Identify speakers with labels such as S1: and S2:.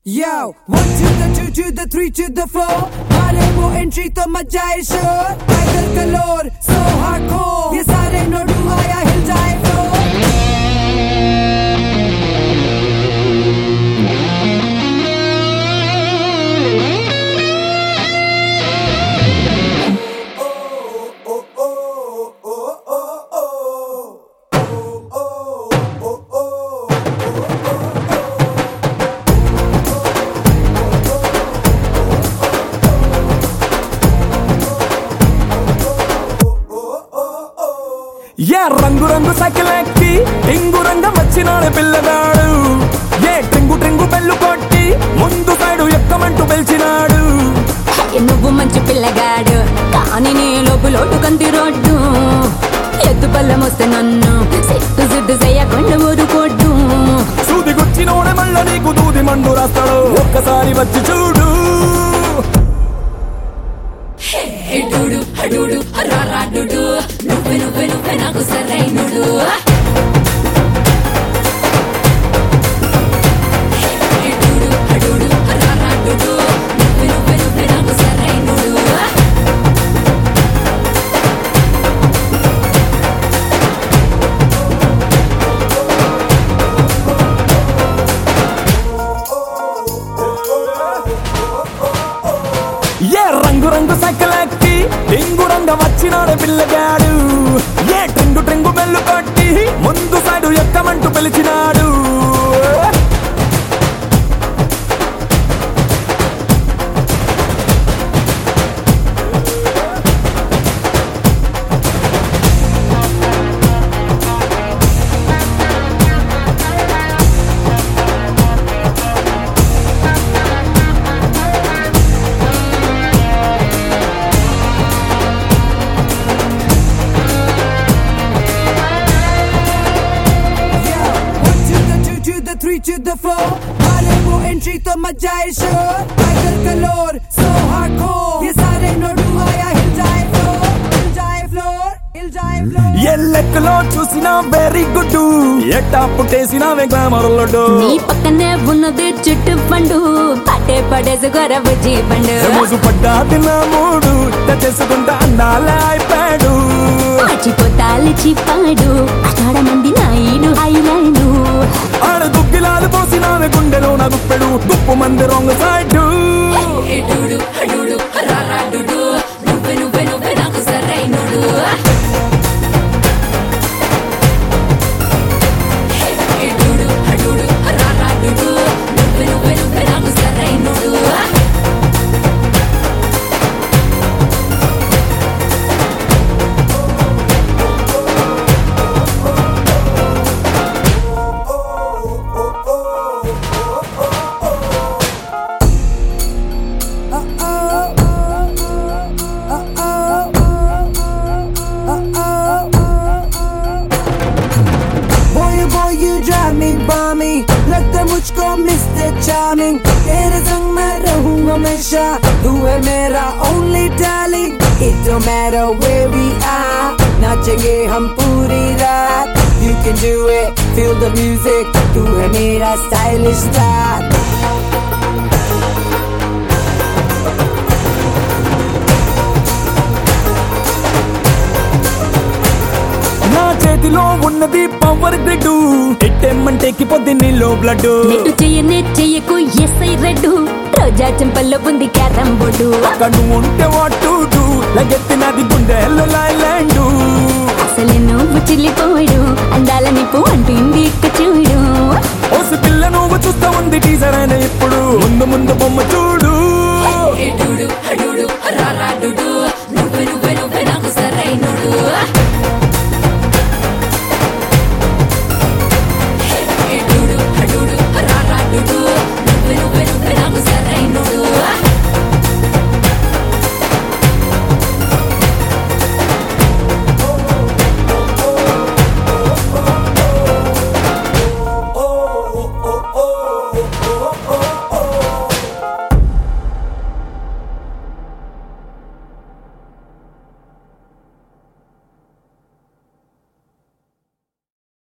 S1: Yo, one to the two to the three to the four. मारे वो entry तो मजा है शोर टाइगर कलोर so hardcore ये सारे नोडू आया हिल जाए फ्लोर
S2: ఏ రంగు రంగు సైకిల్ ఎక్కి టింగు రంగం వచ్చినాడు పిల్లగాడు ఏ ట్రింగు ట్రింగు బెల్లు కొట్టి ముందు సైడు ఎక్కమంటూ పిలిచినాడు
S3: ఏ నువ్వు మంచి పిల్లగాడు కానీ నీ లోపు లోటు కంది రోడ్డు ఎద్దు పళ్ళం వస్తే నన్ను సిట్టు సిద్దు చేయకుండా ఊరుకోడ్డు
S2: సూది గుచ్చినోడే మళ్ళా నీకు దూది మండు రాస్తాడు ఒక్కసారి వచ్చి చూడు
S3: ఎడుడు అడుడు రారాడుడు నువ్వే నువ్వే నువ్వే నాకు సరైనడు ఎడుడు అడుడు రారాడుడు నువ్వే నువ్వే నువ్వే నాకు సరైనడు
S2: ఏ రంగు రంగు సైకిల్ ఎక్కి టింగు రంగం వచ్చినాడు పిల్లగాడు ఏ ట్రింగు ట్రింగు బెల్లు కొట్టి ముందు సైడు ఎక్కమంటూ పిలిచినాడు
S1: Yo, one to the two to the three to the four. मारे वो एंट्री तो मजा है शोर टाइगर कलोर so hardcore ये सारे नोडू आया हिल जाए फ्लोर हिल जाए फ्लोर हिल जाए फ्लोर
S2: ఏ లెక్కలో చూసినా వెరీ గుడ్ ఎట్టా పుట్టేసినావే గ్లామర్లోడు
S3: నీ పక్కనే ఉన్నది చుట్టు పండు పట్టే పడేసి గొరవ జీపండు
S2: రోజు పడ్డా తిన్న మూడు చేసుకుంటా అందాల అయిపోయాడు
S3: మర్చిపోతాలి చిప్పాడు అక్కడ మంది నాయుడు ఐలాండు
S2: ఆడ దుగ్గిలాలు పోసినావే గుండెలో నా గుప్పెడు గుప్పు మంది రొంగ సైడు
S3: ఎడుడు అడుడు రారాడుడు నువ్వే నువ్వే నువ్వే నాకు సరైనడు ఎడుడు అడుడు రారాడుడు నువ్వే నువ్వే నువ్వే నాకు సరైనడు
S1: Boy oh boy you drive me balmy लगता मुझको मिस्टर चार्मिंग तेरे संग मैं रहूं हमेशा तू है मेरा only darling it don't matter where we are नाचेंगे हम पूरी रात you can do it feel the music तू है मेरा stylish star
S2: నా చేతిలో ఉన్నది పవర్ గ్రిడ్ ఎట్టెమ్మంటే పొద్దు నీలో బ్లడ్
S3: నెట్టు చెయ్యనే చెయ్యకు ఎస్ఐ రెడ్డు రోజా చెంపల్లో ఉంది క్యారం బోర్డు
S2: కను ఉంటే వాటు లగెత్తినది గుండెల్లో లైలాండు
S3: అసలు నువ్వు చిల్లిపోడు అందాల నిప్పు అంటుంది ఇక్క చూడు